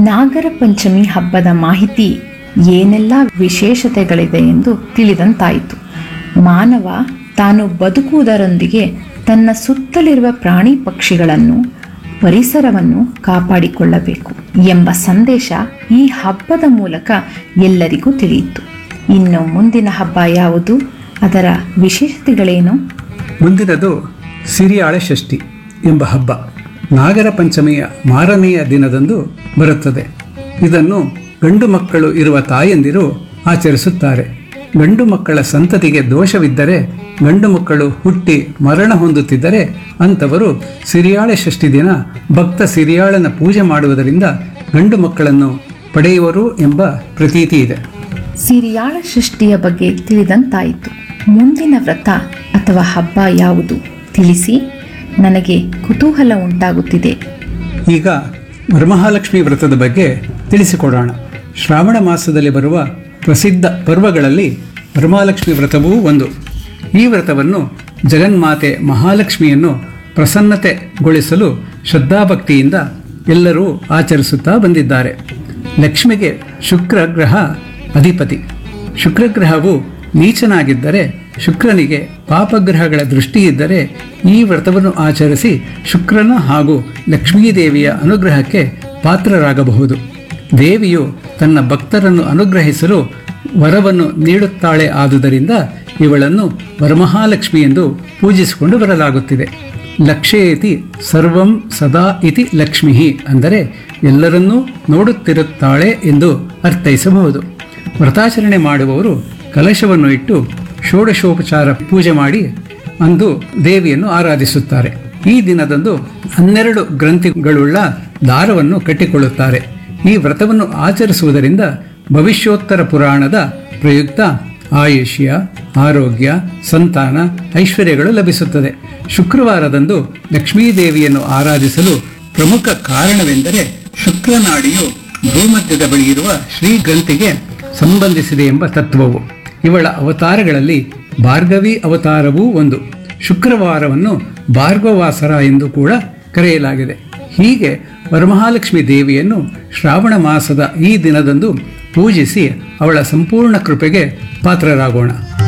ನಾಗರ ಪಂಚಮಿ ಹಬ್ಬದ ಮಾಹಿತಿ ಏನೆಲ್ಲ ವಿಶೇಷತೆಗಳಿದೆ ಎಂದು ತಿಳಿದಂತಾಯಿತು ಮಾನವ ತಾನು ಬದುಕುವುದರೊಂದಿಗೆ ತನ್ನ ಸುತ್ತಲಿರುವ ಪ್ರಾಣಿ ಪಕ್ಷಿಗಳನ್ನು ಪರಿಸರವನ್ನು ಕಾಪಾಡಿಕೊಳ್ಳಬೇಕು ಎಂಬ ಸಂದೇಶ ಈ ಹಬ್ಬದ ಮೂಲಕ ಎಲ್ಲರಿಗೂ ತಿಳಿಯಿತು ಇನ್ನು ಮುಂದಿನ ಹಬ್ಬ ಯಾವುದು ಅದರ ವಿಶೇಷತೆಗಳೇನು ಮುಂದಿನದು ಸಿರಿಯಾಳೆ ಷಷ್ಠಿ ಎಂಬ ಹಬ್ಬ ನಾಗರ ಪಂಚಮಿಯ ಮಾರನೆಯ ದಿನದಂದು ಬರುತ್ತದೆ ಇದನ್ನು ಗಂಡು ಮಕ್ಕಳು ಇರುವ ತಾಯಂದಿರು ಆಚರಿಸುತ್ತಾರೆ ಗಂಡು ಮಕ್ಕಳ ಸಂತತಿಗೆ ದೋಷವಿದ್ದರೆ ಗಂಡು ಮಕ್ಕಳು ಹುಟ್ಟಿ ಮರಣ ಹೊಂದುತ್ತಿದ್ದರೆ ಅಂಥವರು ಸಿರಿಯಾಳೆ ಷಷ್ಠಿ ದಿನ ಭಕ್ತ ಸಿರಿಯಾಳನ ಪೂಜೆ ಮಾಡುವುದರಿಂದ ಗಂಡು ಮಕ್ಕಳನ್ನು ಪಡೆಯುವರು ಎಂಬ ಪ್ರತೀತಿ ಇದೆ ಸಿರಿಯಾಳ ಸೃಷ್ಟಿಯ ಬಗ್ಗೆ ತಿಳಿದಂತಾಯಿತು ಮುಂದಿನ ವ್ರತ ಅಥವಾ ಹಬ್ಬ ಯಾವುದು ತಿಳಿಸಿ ನನಗೆ ಕುತೂಹಲ ಉಂಟಾಗುತ್ತಿದೆ ಈಗ ವರಮಹಾಲಕ್ಷ್ಮಿ ವ್ರತದ ಬಗ್ಗೆ ತಿಳಿಸಿಕೊಡೋಣ ಶ್ರಾವಣ ಮಾಸದಲ್ಲಿ ಬರುವ ಪ್ರಸಿದ್ಧ ಪರ್ವಗಳಲ್ಲಿ ವರಮಹಾಲಕ್ಷ್ಮಿ ವ್ರತವೂ ಒಂದು ಈ ವ್ರತವನ್ನು ಜಗನ್ಮಾತೆ ಮಹಾಲಕ್ಷ್ಮಿಯನ್ನು ಪ್ರಸನ್ನತೆಗೊಳಿಸಲು ಶ್ರದ್ಧಾಭಕ್ತಿಯಿಂದ ಎಲ್ಲರೂ ಆಚರಿಸುತ್ತಾ ಬಂದಿದ್ದಾರೆ ಲಕ್ಷ್ಮಿಗೆ ಶುಕ್ರ ಗ್ರಹ ಅಧಿಪತಿ ಶುಕ್ರಗ್ರಹವು ನೀಚನಾಗಿದ್ದರೆ ಶುಕ್ರನಿಗೆ ಪಾಪಗ್ರಹಗಳ ದೃಷ್ಟಿ ಇದ್ದರೆ ಈ ವ್ರತವನ್ನು ಆಚರಿಸಿ ಶುಕ್ರನ ಹಾಗೂ ಲಕ್ಷ್ಮೀದೇವಿಯ ಅನುಗ್ರಹಕ್ಕೆ ಪಾತ್ರರಾಗಬಹುದು ದೇವಿಯು ತನ್ನ ಭಕ್ತರನ್ನು ಅನುಗ್ರಹಿಸಲು ವರವನ್ನು ನೀಡುತ್ತಾಳೆ ಆದುದರಿಂದ ಇವಳನ್ನು ವರಮಹಾಲಕ್ಷ್ಮಿ ಎಂದು ಪೂಜಿಸಿಕೊಂಡು ಬರಲಾಗುತ್ತಿದೆ ಲಕ್ಷ್ಯೇತಿ ಸರ್ವಂ ಸದಾ ಇತಿ ಲಕ್ಷ್ಮಿ ಅಂದರೆ ಎಲ್ಲರನ್ನೂ ನೋಡುತ್ತಿರುತ್ತಾಳೆ ಎಂದು ಅರ್ಥೈಸಬಹುದು ವ್ರತಾಚರಣೆ ಮಾಡುವವರು ಕಲಶವನ್ನು ಇಟ್ಟು ಷೋಡಶೋಪಚಾರ ಪೂಜೆ ಮಾಡಿ ಅಂದು ದೇವಿಯನ್ನು ಆರಾಧಿಸುತ್ತಾರೆ ಈ ದಿನದಂದು ಹನ್ನೆರಡು ಗ್ರಂಥಿಗಳುಳ್ಳ ದಾರವನ್ನು ಕಟ್ಟಿಕೊಳ್ಳುತ್ತಾರೆ ಈ ವ್ರತವನ್ನು ಆಚರಿಸುವುದರಿಂದ ಭವಿಷ್ಯೋತ್ತರ ಪುರಾಣದ ಪ್ರಯುಕ್ತ ಆಯುಷ್ಯ ಆರೋಗ್ಯ ಸಂತಾನ ಐಶ್ವರ್ಯಗಳು ಲಭಿಸುತ್ತದೆ ಶುಕ್ರವಾರದಂದು ಲಕ್ಷ್ಮೀದೇವಿಯನ್ನು ಆರಾಧಿಸಲು ಪ್ರಮುಖ ಕಾರಣವೆಂದರೆ ಶುಕ್ರನಾಡಿಯು ಭೂಮಧ್ಯದ ಬಳಿ ಇರುವ ಶ್ರೀಗ್ರಂಥಿಗೆ ಸಂಬಂಧಿಸಿದೆ ಎಂಬ ತತ್ವವು ಇವಳ ಅವತಾರಗಳಲ್ಲಿ ಭಾರ್ಗವಿ ಅವತಾರವೂ ಒಂದು ಶುಕ್ರವಾರವನ್ನು ಭಾರ್ಗವಾಸರ ಎಂದು ಕೂಡ ಕರೆಯಲಾಗಿದೆ ಹೀಗೆ ವರಮಹಾಲಕ್ಷ್ಮಿ ದೇವಿಯನ್ನು ಶ್ರಾವಣ ಮಾಸದ ಈ ದಿನದಂದು ಪೂಜಿಸಿ ಅವಳ ಸಂಪೂರ್ಣ ಕೃಪೆಗೆ ಪಾತ್ರರಾಗೋಣ